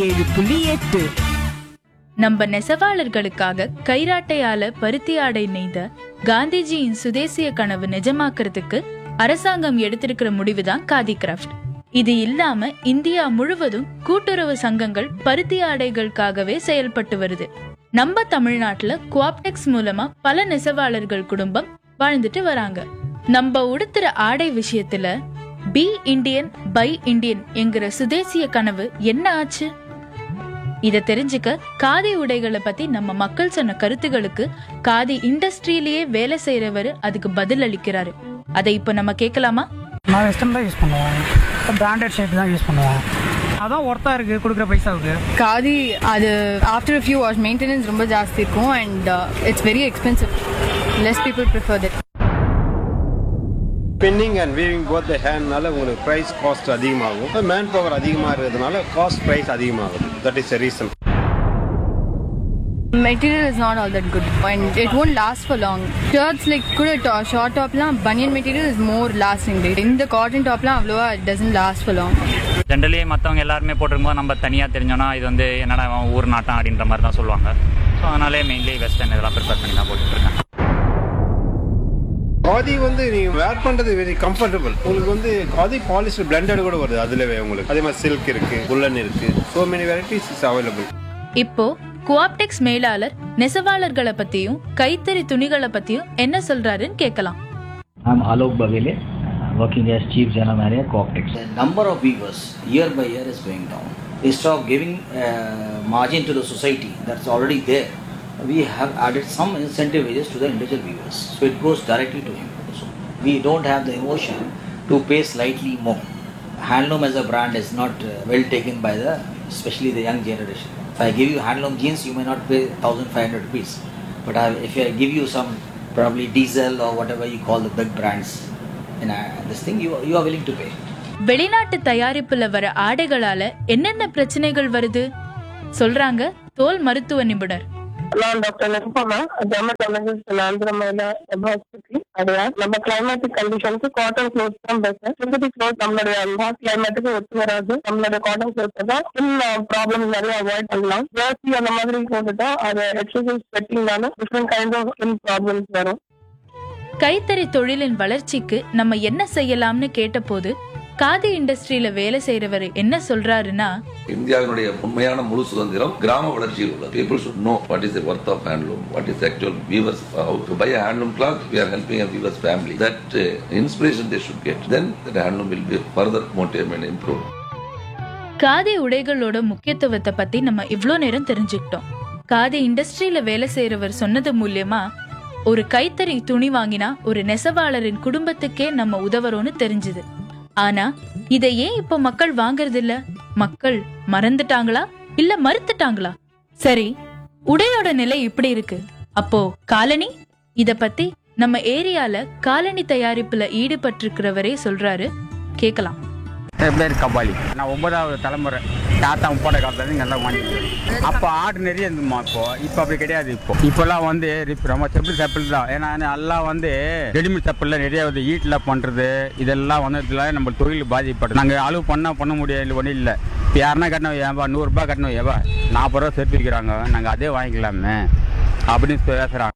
ஏழு புள்ளி எட்டு நம்ம நெசவாளர்களுக்காக கைராட்டையால பருத்தி ஆடை நெய்த காந்திஜியின் சுதேசிய கனவு நிஜமாக்குறதுக்கு அரசாங்கம் எடுத்திருக்கிற முடிவுதான் காதி கிராஃப்ட் இது இல்லாம இந்தியா முழுவதும் கூட்டுறவு சங்கங்கள் பருத்தி ஆடைகளுக்காகவே செயல்பட்டு வருது நம்ம தமிழ்நாட்டுல குவாப்டெக்ஸ் மூலமா பல நெசவாளர்கள் குடும்பம் வாழ்ந்துட்டு வராங்க நம்ம உடுத்துற ஆடை விஷயத்துல பி இந்தியன் பை இந்தியன் என்கிற சுதேசிய கனவு என்ன ஆச்சு இத தெரிஞ்சுக்க காதி உடைகளை பத்தி நம்ம மக்கள் சொன்ன கருத்துகளுக்கு காதி இண்டஸ்ட்ரியிலேயே வேலை செய்யறவர் அதுக்கு பதில் அளிக்கிறாரு அதை இப்ப நம்ம கேட்கலாமா நான் வெஸ்டர்ன் தான் யூஸ் பண்ணுவேன் பிராண்டட் ஷர்ட் தான் யூஸ் பண்ணுவேன் அதான் ஒர்த்தாக இருக்குது கொடுக்குற பைசாவுக்கு காதி அது after a few wash maintenance ரொம்ப ஜாஸ்தி இருக்கும் and it's very expensive less people prefer that spinning and weaving both the ஹேண்ட்னால உங்களுக்கு ப்ரைஸ் காஸ்ட் அதிகமாகும் மேன் பவர் அதிகமாக இருக்கிறதுனால காஸ்ட் ப்ரைஸ் அதிகமாகுது that is a reason material is not all that good and it won't last for long shirts like கூட short டாப்லாம் பனியன் material is more lasting டே இந்த காட்டன் டாப்லாம் அவ்வளோவா it doesn't last for long generally மற்றவங்க எல்லாருமே போட்டிருக்கும்போது நம்ம தனியாக தெரிஞ்சோன்னா இது வந்து என்னடா இவன் ஊர் நாட்டம் அப்படின்ற மாதிரி தான் சொல்லுவாங்க ஸோ அதனாலே மெயின்லி வெஸ்டர்ன் இதெல்லாம் ப்ரிஃபர் பண்ணி தான் போட்டுட்ருக்கேன் காதி வந்து நீங்க வேர் பண்றது வெரி கம்ஃபர்டபுள் உங்களுக்கு வந்து காதி பாலிஸ்டர் பிளண்டட் கூட வருது அதுலவே உங்களுக்கு அதே மாதிரி சில்க் இருக்கு புல்லன் இருக்கு so many varieties is available இப்போ குவாப்டெக்ஸ் மேலாளர் நெசவாளர்களை பத்தியும் கைத்தறி துணிகளை பத்தியும் என்ன சொல்றாருன்னு கேட்கலாம் I'm Alok Bavile, uh, working as Chief General Manager, Cooptex. The number of weavers year by year is going down. Instead of giving uh, margin to the society that's already there, we have added some incentive wages to the individual weavers. So it goes directly to him. So we don't have the emotion to pay slightly more. Handloom as a brand is not uh, well taken by the, especially the young generation. If I give you handloom jeans, you may not pay 1500 rupees. But I, if I give you some probably diesel or whatever you call the big brands, in uh, this thing, you, you are willing to pay. வெளிநாட்டு தயாரிப்புல வர ஆடைகளால என்னென்ன பிரச்சனைகள் வருது சொல்றாங்க தோல் மருத்துவ நிபுணர் நான் டாக்டர் நிருப்பமா டெர்மட்டாலஜிஸ்ட் ஆந்திரமையில ஹாஸ்பிட்டல் அடையா நம்ம கிளைமேட்டிக் கண்டிஷனுக்கு காட்டன் க்ளோத் தான் பெஸ்ட் சிந்தட்டிக் க்ளோத் நம்மளுடைய கிளைமேட்டுக்கு ஒத்து வராது நம்மளுடைய காட்டன் க்ளோத் தான் ஸ்கின் ப்ராப்ளம் நிறைய அவாய்ட் பண்ணலாம் ஜர்சி அந்த மாதிரி போட்டுட்டா அது எக்ஸசைஸ் ஸ்வெட்டிங்னால different kind of skin problems வரும் கைத்தறி தொழிலின் வளர்ச்சிக்கு நம்ம என்ன செய்யலாம்னு கேட்டபோது காதி இண்டஸ்ட்ரியில வேலை செய்யறவர் என்ன சொல்றாருன்னா இந்தியாவினுடைய உண்மையான முழு சுதந்திரம் கிராம வளர்ச்சியில் உள்ளது people should know what is the worth of handloom what is the actual weavers how to buy a handloom cloth we are helping a weaver's family that uh, inspiration they should get then that handloom will be further motivated and improved khadi உடைகளோட முக்கியத்துவத்தை பத்தி நம்ம இவ்ளோ நேரம் தெரிஞ்சுக்கிட்டோம் காதி இண்டஸ்ட்ரியில வேலை செய்யறவர் சொன்னது மூலியமா ஒரு கைத்தறி துணி வாங்கினா ஒரு நெசவாளரின் குடும்பத்துக்கே நம்ம உதவுறோம்னு தெரிஞ்சுது ஆனா இதை ஏன் இப்ப மக்கள் வாங்குறது இல்ல மக்கள் மறந்துட்டாங்களா இல்ல மறுத்துட்டாங்களா சரி உடையோட நிலை இப்படி இருக்கு அப்போ காலனி இத பத்தி நம்ம ஏரியால காலனி தயாரிப்புல ஈடுபட்டிருக்கிறவரே சொல்றாரு கேக்கலாம் என் பேர் கபாலி நான் ஒன்பதாவது தலைமுறை தாத்தா முப்பாட காலத்துல இங்கே எல்லாம் வாங்கிக்கிறேன் அப்போ ஆடு நிறைய இருந்துமா இப்போ இப்போ அப்படி கிடையாது இப்போ இப்போல்லாம் வந்து ரிப் ரொம்ப செப்பிள் செப்பிள் தான் ஏன்னா எல்லாம் வந்து ரெடிமேட் செப்பிள்ல நிறைய வந்து ஈட்டில் பண்ணுறது இதெல்லாம் வந்ததுல நம்ம தொழில் பாதிப்படும் நாங்கள் அளவு பண்ணால் பண்ண முடியாது ஒன்றும் இல்லை இப்போ யாருன்னா கட்டணும் ஏன்பா நூறுரூபா கட்டணும் ஏவா நாற்பது ரூபா சேர்த்து வைக்கிறாங்க நாங்கள் அதே வாங்கிக்கலாமே அப்படின்னு பேசுகிறாங்க